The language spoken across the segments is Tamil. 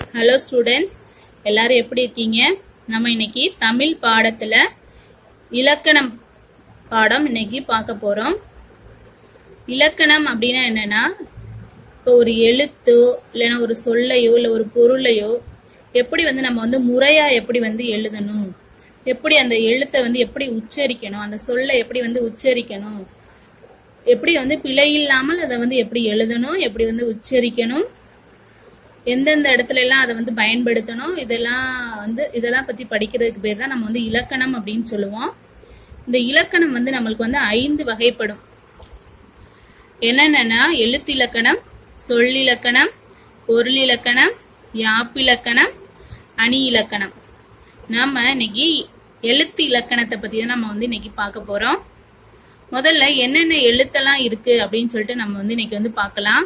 ஹலோ ஸ்டூடெண்ட்ஸ் எல்லாரும் எப்படி இருக்கீங்க நம்ம இன்னைக்கு தமிழ் பாடத்துல இலக்கணம் பாடம் இன்னைக்கு பார்க்க போறோம் இலக்கணம் அப்படின்னா என்னன்னா இப்போ ஒரு எழுத்தோ இல்லைன்னா ஒரு சொல்லையோ இல்லை ஒரு பொருளையோ எப்படி வந்து நம்ம வந்து முறையா எப்படி வந்து எழுதணும் எப்படி அந்த எழுத்தை வந்து எப்படி உச்சரிக்கணும் அந்த சொல்லை எப்படி வந்து உச்சரிக்கணும் எப்படி வந்து பிழை இல்லாமல் அதை வந்து எப்படி எழுதணும் எப்படி வந்து உச்சரிக்கணும் எந்தெந்த இடத்துல எல்லாம் அதை வந்து பயன்படுத்தணும் இதெல்லாம் வந்து இதெல்லாம் பத்தி படிக்கிறதுக்கு பேர் தான் நம்ம வந்து இலக்கணம் அப்படின்னு சொல்லுவோம் இந்த இலக்கணம் வந்து நம்மளுக்கு வந்து ஐந்து வகைப்படும் என்னென்னன்னா எழுத்திலக்கணம் சொல்லிலக்கணம் பொருளிலக்கணம் யாப்பிலக்கணம் அணி இலக்கணம் நாம இன்னைக்கு எழுத்து இலக்கணத்தை பத்தி தான் நம்ம வந்து இன்னைக்கு பார்க்க போறோம் முதல்ல என்னென்ன எழுத்தெல்லாம் இருக்கு அப்படின்னு சொல்லிட்டு நம்ம வந்து இன்னைக்கு வந்து பார்க்கலாம்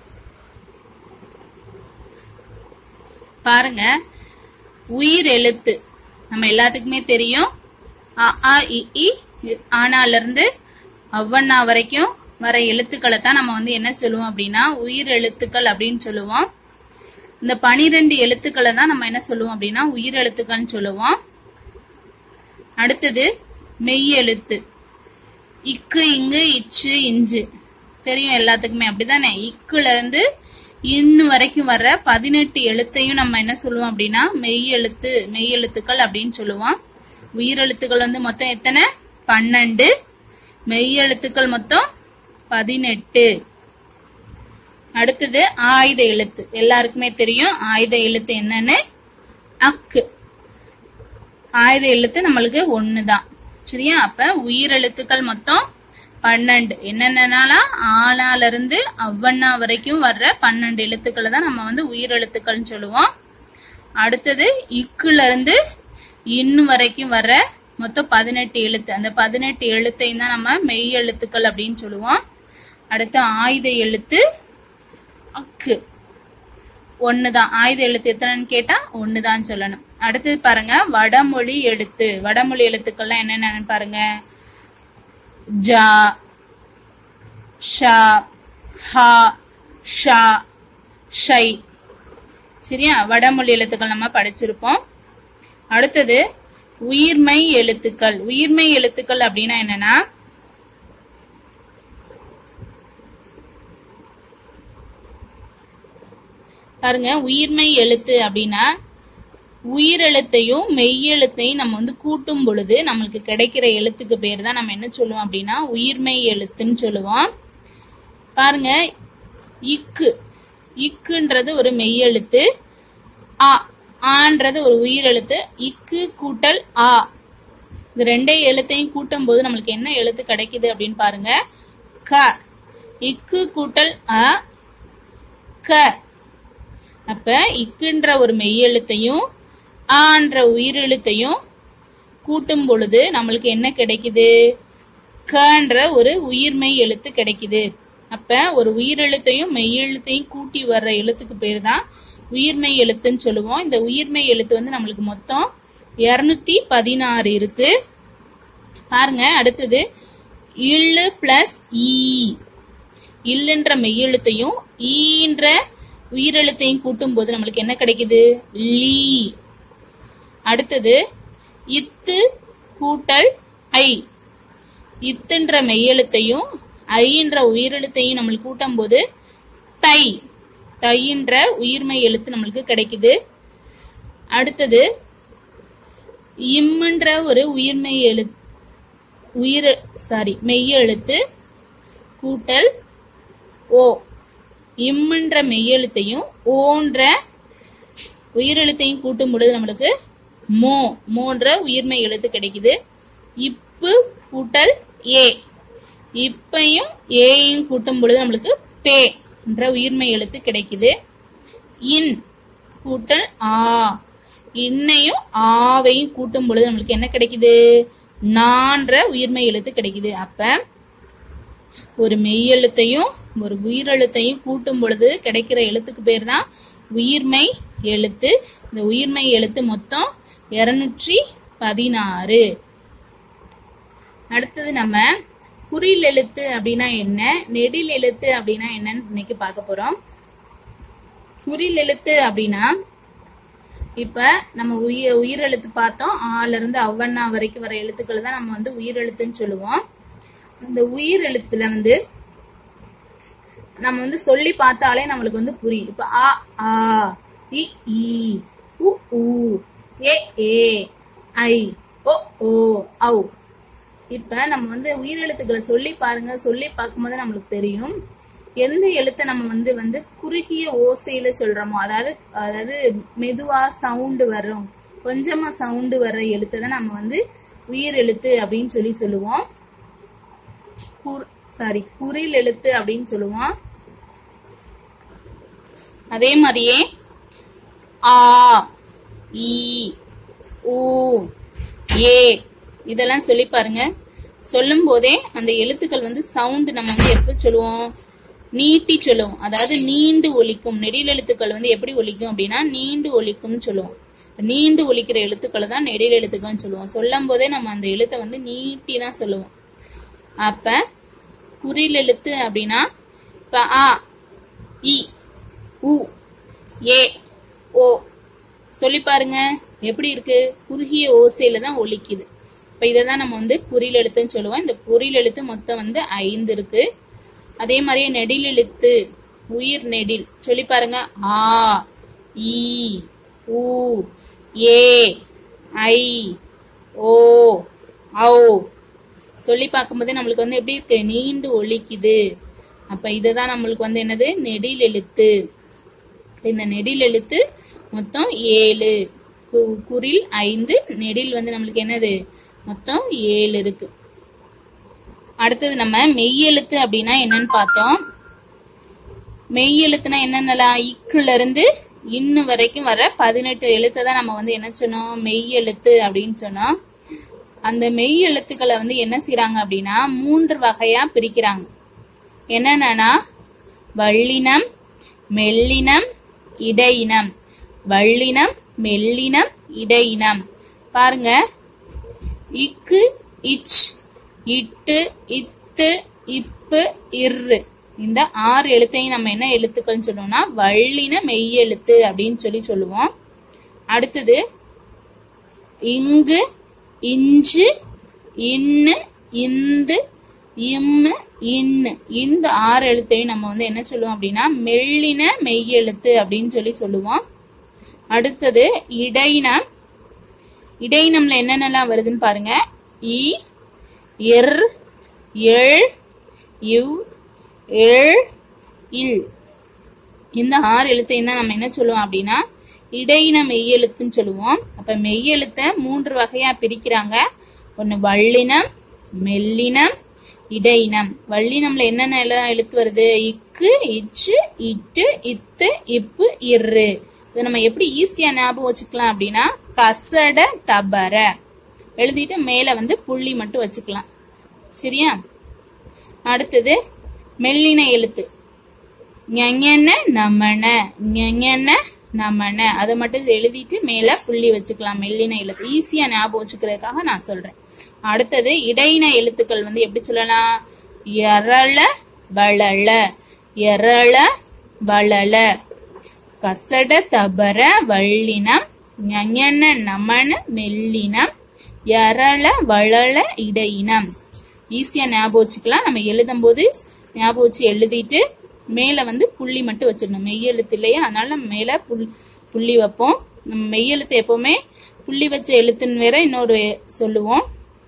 பாருங்க உயிர் எழுத்து நம்ம எல்லாத்துக்குமே தெரியும் அ ஆ இ இ ஆனால இருந்து அவ்வண்ணா வரைக்கும் வர எழுத்துக்களை தான் நம்ம வந்து என்ன சொல்லுவோம் அப்படின்னா உயிர் எழுத்துக்கள் அப்படின்னு சொல்லுவோம் இந்த பனிரெண்டு எழுத்துக்களை தான் நம்ம என்ன சொல்லுவோம் அப்படின்னா உயிர் எழுத்துக்கள்னு சொல்லுவோம் அடுத்தது மெய் எழுத்து இக்கு இங்கு இச்சு இஞ்சு தெரியும் எல்லாத்துக்குமே அப்படிதானே இக்குல இருந்து இன்னு வரைக்கும் வர்ற பதினெட்டு எழுத்தையும் நம்ம என்ன சொல்லுவோம் அப்படின்னா மெய் எழுத்து மெய் எழுத்துக்கள் அப்படின்னு சொல்லுவோம் உயிரெழுத்துக்கள் வந்து மொத்தம் எத்தனை பன்னெண்டு மெய் எழுத்துக்கள் மொத்தம் பதினெட்டு அடுத்தது ஆயுத எழுத்து எல்லாருக்குமே தெரியும் ஆயுத எழுத்து என்னன்னு அக்கு ஆயுத எழுத்து நம்மளுக்கு ஒண்ணுதான் சரியா அப்ப உயிரெழுத்துக்கள் மொத்தம் பன்னெண்டு என்னென்னலாம் ஆனால இருந்து அவ்வண்ணா வரைக்கும் வர்ற பன்னெண்டு எழுத்துக்களை தான் நம்ம வந்து உயிரெழுத்துக்கள்னு சொல்லுவோம் அடுத்தது இக்குல இருந்து இன்னு வரைக்கும் வர்ற மொத்தம் பதினெட்டு எழுத்து அந்த பதினெட்டு எழுத்தையும் தான் நம்ம மெய் எழுத்துக்கள் அப்படின்னு சொல்லுவோம் அடுத்து ஆயுத எழுத்து அக்கு ஒண்ணுதான் ஆயுத எழுத்து எத்தனைன்னு கேட்டா ஒண்ணுதான் சொல்லணும் அடுத்தது பாருங்க வடமொழி எழுத்து வடமொழி எழுத்துக்கள்லாம் என்னென்னு பாருங்க ஜா ஷா ஹா ஷா ஷை சரியா வடமொழி எழுத்துக்கள் நம்ம படிச்சிருப்போம் அடுத்தது உயிர்மை எழுத்துக்கள் உயிர்மை எழுத்துக்கள் அப்படின்னா என்னன்னா பாருங்க உயிர்மை எழுத்து அப்படின்னா உயிரெழுத்தையும் மெய்யெழுத்தையும் நம்ம வந்து கூட்டும் பொழுது நம்மளுக்கு கிடைக்கிற எழுத்துக்கு பேர் தான் நம்ம என்ன சொல்லுவோம் அப்படின்னா உயிர்மை எழுத்துன்னு சொல்லுவோம் பாருங்க இக்கு இக்குன்றது ஒரு மெய்யெழுத்து ஆ ஆன்றது ஒரு உயிரெழுத்து இக்கு கூட்டல் ஆ இது ரெண்டே எழுத்தையும் கூட்டும் போது நம்மளுக்கு என்ன எழுத்து கிடைக்குது அப்படின்னு பாருங்க க இக்கு கூட்டல் அ க அப்ப இக்குன்ற ஒரு மெய்யெழுத்தையும் ஆன்ற உயிரெழுத்தையும் கூட்டும் பொழுது நம்மளுக்கு என்ன கிடைக்குது கன்ற ஒரு உயிர்மெய் எழுத்து கிடைக்குது அப்ப ஒரு உயிரெழுத்தையும் மெய்யெழுத்தையும் கூட்டி வர்ற எழுத்துக்கு பேர் தான் உயிர்மெய் எழுத்துன்னு சொல்லுவோம் இந்த உயிர்மெய் எழுத்து வந்து நம்மளுக்கு மொத்தம் இருநூத்தி பதினாறு இருக்கு பாருங்க அடுத்தது இல்லு பிளஸ் ஈ இல்லுன்ற மெய்யெழுத்தையும் ஈன்ற உயிரெழுத்தையும் கூட்டும் போது நம்மளுக்கு என்ன கிடைக்குது லீ அடுத்தது இத்து கூட்டல் ஐ இத்துன்ற மெய்யெழுத்தையும் ஐன்ற உயிரெழுத்தையும் நம்மளுக்கு கூட்டும் போது தை தைன்ற உயிர்மை எழுத்து நம்மளுக்கு கிடைக்குது அடுத்தது இம்முன்ற ஒரு உயிர்மை எழு உயிர் சாரி மெய்யெழுத்து கூட்டல் ஓ இம்முன்ற மெய்யெழுத்தையும் ஓன்ற உயிரெழுத்தையும் கூட்டும் பொழுது நம்மளுக்கு மோ மோன்ற உயிர்மை எழுத்து கிடைக்குது இப்பு கூட்டல் ஏ இப்பையும் ஏயும் கூட்டும் பொழுது நம்மளுக்கு பே என்ற உயிர்மை எழுத்து கிடைக்குது இன் கூட்டல் ஆ இன்னையும் ஆவையும் கூட்டும் பொழுது நம்மளுக்கு என்ன கிடைக்குது நான்ற உயிர்மை எழுத்து கிடைக்குது அப்ப ஒரு மெய்யெழுத்தையும் ஒரு உயிரெழுத்தையும் கூட்டும் பொழுது கிடைக்கிற எழுத்துக்கு பேர் தான் உயிர்மை எழுத்து இந்த உயிர்மை எழுத்து மொத்தம் இருநூற்றி பதினாறு அடுத்தது நம்ம குறில் எழுத்து அப்படின்னா என்ன நெடில் எழுத்து அப்படின்னா என்னன்னு இன்னைக்கு பார்க்க போறோம் குறில் எழுத்து அப்படின்னா இப்ப நம்ம உயிர் உயிரெழுத்து பார்த்தோம் ஆல இருந்து அவ்வண்ணா வரைக்கும் வர எழுத்துக்களை தான் நம்ம வந்து உயிரெழுத்துன்னு சொல்லுவோம் இந்த உயிரெழுத்துல வந்து நம்ம வந்து சொல்லி பார்த்தாலே நம்மளுக்கு வந்து புரியும் இப்ப ஆ ஆ இ ஈ உ ஊ ஏ ஏ ஐ ஓ ஓ ஔ இப்ப நம்ம வந்து உயிரெழுத்துக்களை சொல்லி பாருங்க சொல்லி பார்க்கும்போது நம்மளுக்கு தெரியும் எந்த எழுத்தை நம்ம வந்து வந்து குறுகிய ஓசையில சொல்றோமோ அதாவது அதாவது மெதுவா சவுண்டு வரும் கொஞ்சமா சவுண்டு வர்ற எழுத்தை தான் நம்ம வந்து உயிர் எழுத்து அப்படின்னு சொல்லி சொல்லுவோம் சாரி குறில் எழுத்து அப்படின்னு சொல்லுவோம் அதே மாதிரியே ஆ ஈ ஊ ஏ இதெல்லாம் சொல்லி பாருங்க சொல்லும் போதே அந்த எழுத்துக்கள் வந்து சவுண்ட் நம்ம வந்து எப்படி சொல்லுவோம் நீட்டி சொல்லுவோம் அதாவது நீண்டு ஒலிக்கும் நெடில் எழுத்துக்கள் வந்து எப்படி ஒலிக்கும் அப்படின்னா நீண்டு ஒலிக்கும்னு சொல்லுவோம் நீண்டு ஒலிக்கிற எழுத்துக்களை தான் நெடில் எழுத்துக்கள்னு சொல்லுவோம் சொல்லும் போதே நம்ம அந்த எழுத்தை வந்து நீட்டி தான் சொல்லுவோம் அப்ப குறில் எழுத்து அப்படின்னா இப்ப ஆ இ உ ஏ ஓ சொல்லி பாருங்க எப்படி இருக்கு குறுகிய ஓசையில தான் ஒலிக்குது இப்ப இதை தான் நம்ம வந்து குறில் எழுத்துன்னு சொல்லுவோம் இந்த குறில் எழுத்து மொத்தம் வந்து ஐந்து இருக்கு அதே மாதிரியே நெடில் எழுத்து உயிர் நெடில் சொல்லி பாருங்க ஆ ஈ ஊ ஏ ஐ ஓ ஔ சொல்லி பார்க்கும்போது நம்மளுக்கு வந்து எப்படி இருக்கு நீண்டு ஒலிக்குது அப்ப இதுதான் நம்மளுக்கு வந்து என்னது நெடில் எழுத்து இந்த நெடில் எழுத்து மொத்தம் ஏழு கு- குறில் ஐந்து நெடில் வந்து நம்மளுக்கு என்னது மொத்தம் ஏழு இருக்கு அடுத்தது நம்ம மெய்யெழுத்து அப்படின்னா என்னன்னு பார்த்தோம் மெய்யெழுத்துனா என்னென்னலாம் இக்குல இருந்து இன்னு வரைக்கும் வர பதினெட்டு எழுத்தை தான் நம்ம வந்து என்ன சொன்னோம் மெய்யெழுத்து அப்படின்னு சொன்னோம் அந்த மெய் எழுத்துக்களை வந்து என்ன செய்றாங்க அப்படின்னா மூன்று வகையா பிரிக்கிறாங்க என்னென்னனா வள்ளினம் மெல்லினம் இடையினம் வள்ளினம் மெல்லினம் இடையினம் பாருங்க இக்கு இச் இட்டு இத்து இப்பு இர்ரு இந்த ஆறு எழுத்தையும் நம்ம என்ன எழுத்துக்கள்னு சொல்லுவோம்னா வள்ளின மெய்யெழுத்து அப்படின்னு சொல்லி சொல்லுவோம் அடுத்தது இங்கு இஞ்சு இன்னு இந்து இம்மு இன்னு இந்த ஆறு எழுத்தையும் நம்ம வந்து என்ன சொல்லுவோம் அப்படின்னா மெல்லின மெய்யெழுத்து அப்படின்னு சொல்லி சொல்லுவோம் அடுத்தது இடையினம் இடையினம்ல என்னென்னலாம் வருதுன்னு பாருங்க இ எர் எள் இவ் எள் இல் இந்த ஆறு எழுத்தையும் தான் நம்ம என்ன சொல்லுவோம் அப்படின்னா இடையின மெய்யெழுத்துன்னு சொல்லுவோம் அப்ப மெய்யெழுத்தை மூன்று வகையா பிரிக்கிறாங்க ஒன்னு வள்ளினம் மெல்லினம் இடையினம் வள்ளினம்ல என்னென்ன எழு- எழுத்து வருது இக்கு இச்சு இட்டு இத்து இப்பு இரு இதை நம்ம எப்படி ஈஸியா ஞாபகம் வச்சுக்கலாம் அப்படின்னா கசட தபர எழுதிட்டு மேல வந்து புள்ளி மட்டும் வச்சுக்கலாம் சரியா அடுத்தது மெல்லின எழுத்து ஞஞன நமன ஞஞன நமன அதை மட்டும் எழுதிட்டு மேல புள்ளி வச்சுக்கலாம் மெல்லின எழுத்து ஈஸியா ஞாபகம் வச்சுக்கிறதுக்காக நான் சொல்றேன் அடுத்தது இடையின எழுத்துக்கள் வந்து எப்படி சொல்லலாம் எரள வளள எரள வளள கசட தபர வள்ளினம் ஞஞன நமன மெல்லினம் எரள வளள இடையினம் ஈஸியா ஞாபகம் வச்சுக்கலாம் நம்ம எழுதும் போது ஞாபகம் வச்சு எழுதிட்டு மேல வந்து புள்ளி மட்டும் வச்சிடணும் மெய்யெழுத்து இல்லையா அதனால நம்ம மேல புல் புள்ளி வைப்போம் நம்ம மெய்யெழுத்து எப்பவுமே புள்ளி வச்ச எழுத்துன்னு வேற இன்னொரு சொல்லுவோம்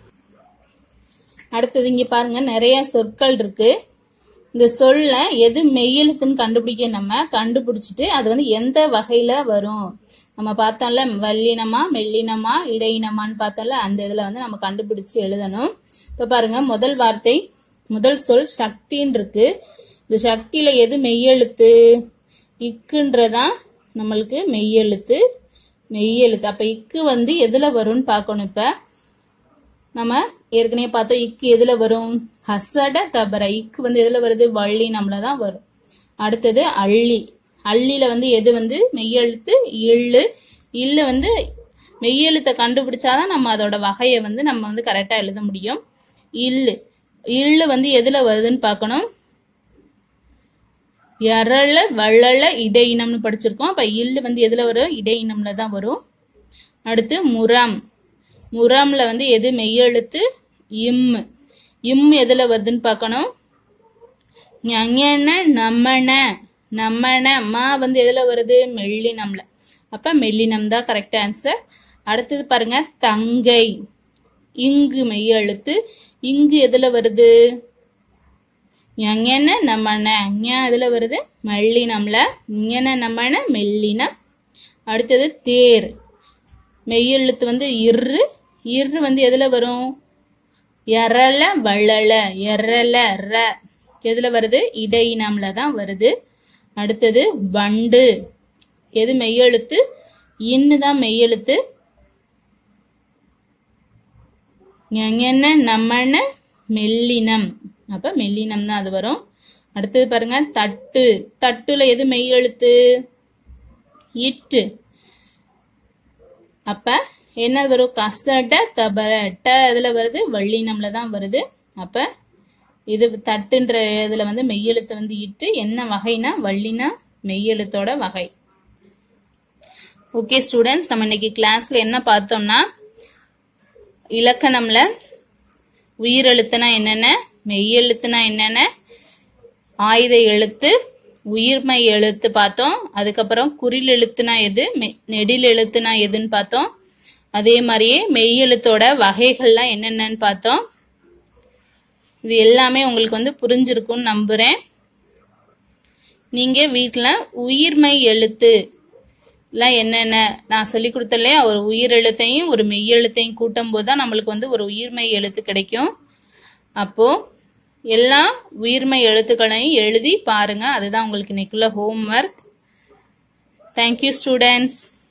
அடுத்தது இங்க பாருங்க நிறைய சொற்கள் இருக்கு இந்த சொல்ல எது மெய்யெழுத்துன்னு கண்டுபிடிக்க நம்ம கண்டுபிடிச்சிட்டு அது வந்து எந்த வகையில வரும் நம்ம பார்த்தோம்ல வல்லினமா மெல்லினமா இடையினமான்னு பார்த்தோம்ல அந்த இதுல வந்து நம்ம கண்டுபிடிச்சு எழுதணும் இப்ப பாருங்க முதல் வார்த்தை முதல் சொல் சக்தின்னு இருக்கு இந்த சக்தியில எது மெய்யெழுத்து இக்குன்றதான் நம்மளுக்கு மெய்யெழுத்து மெய்யெழுத்து அப்ப இக்கு வந்து எதுல வரும்னு பார்க்கணும் இப்ப நம்ம ஏற்கனவே பார்த்தோம் இக்கு எதுல வரும் ஹசட தபர இக்கு வந்து எதுல வருது வள்ளி நம்மள தான் வரும் அடுத்தது அள்ளி அள்ளியில வந்து எது வந்து மெய்யெழுத்து இள்ளு இல்லு வந்து மெய்யெழுத்தை கண்டுபிடிச்சாதான் நம்ம அதோட வகையை வந்து நம்ம வந்து கரெக்டா எழுத முடியும் இல்லு இல்லு வந்து எதுல வருதுன்னு பார்க்கணும் எரள வள்ளல இடையினம்னு படிச்சிருக்கோம் அப்ப இல்லு வந்து எதுல வரும் இடையினம்ல தான் வரும் அடுத்து முரம் முரம்ல வந்து எது மெய்யெழுத்து இம் இம் எதுல வருதுன்னு பார்க்கணும் ஞஞன நம்மன நம்மன மா வந்து எதுல வருது மெல்லினம்ல அப்ப மெல்லினம் தான் கரெக்ட் ஆன்சர் அடுத்தது பாருங்க தங்கை இங்கு மெய்யெழுத்து இங்கு எதுல வருது ஞஞன நம்மன ஞ எதுல வருது மெல்லினம்ல ஞன நம்மன மெல்லினம் அடுத்தது தேர் மெய்யெழுத்து வந்து இரு இரு வந்து எதுல வரும் எரல வள்ளல எரல ர எதுல வருது இடையினம்ல தான் வருது அடுத்தது வண்டு எது மெய்யெழுத்து இன்னு தான் மெய்யெழுத்து ஞஞன நம்மன மெல்லினம் அப்ப மெல்லினம் தான் அது வரும் அடுத்தது பாருங்க தட்டு தட்டுல எது மெய்யெழுத்து இட்டு அப்ப என்ன வரும் கசட தபர ட இதுல வருது வள்ளினம்ல தான் வருது அப்ப இது தட்டுன்ற இதுல வந்து மெய்யெழுத்து வந்து இட்டு என்ன வகைனா வள்ளினா மெய்யெழுத்தோட வகை ஓகே ஸ்டூடெண்ட்ஸ் நம்ம இன்னைக்கு கிளாஸ்ல என்ன பார்த்தோம்னா இலக்கணம்ல உயிரெழுத்துனா என்னென்ன மெய்யெழுத்துனா என்னென்ன ஆயுத எழுத்து உயிர்மை எழுத்து பார்த்தோம் அதுக்கப்புறம் குறில் எழுத்துனா எது மெ- நெடில் எழுத்துனா எதுன்னு பார்த்தோம் அதே மாதிரியே மெய் எழுத்தோட வகைகள்லாம் என்னென்னன்னு பார்த்தோம் இது எல்லாமே உங்களுக்கு வந்து புரிஞ்சிருக்கும்னு நம்புறேன் நீங்க வீட்டில் உயிர்மை எழுத்து எல்லாம் என்னென்ன நான் சொல்லி கொடுத்தலே ஒரு உயிர் எழுத்தையும் ஒரு மெய் எழுத்தையும் கூட்டும் போது தான் நம்மளுக்கு வந்து ஒரு உயிர்மை எழுத்து கிடைக்கும் அப்போ எல்லா உயிர்மை எழுத்துக்களையும் எழுதி பாருங்க அதுதான் உங்களுக்கு இன்னைக்குள்ள ஹோம்ஒர்க் தேங்க்யூ ஸ்டூடெண்ட்ஸ்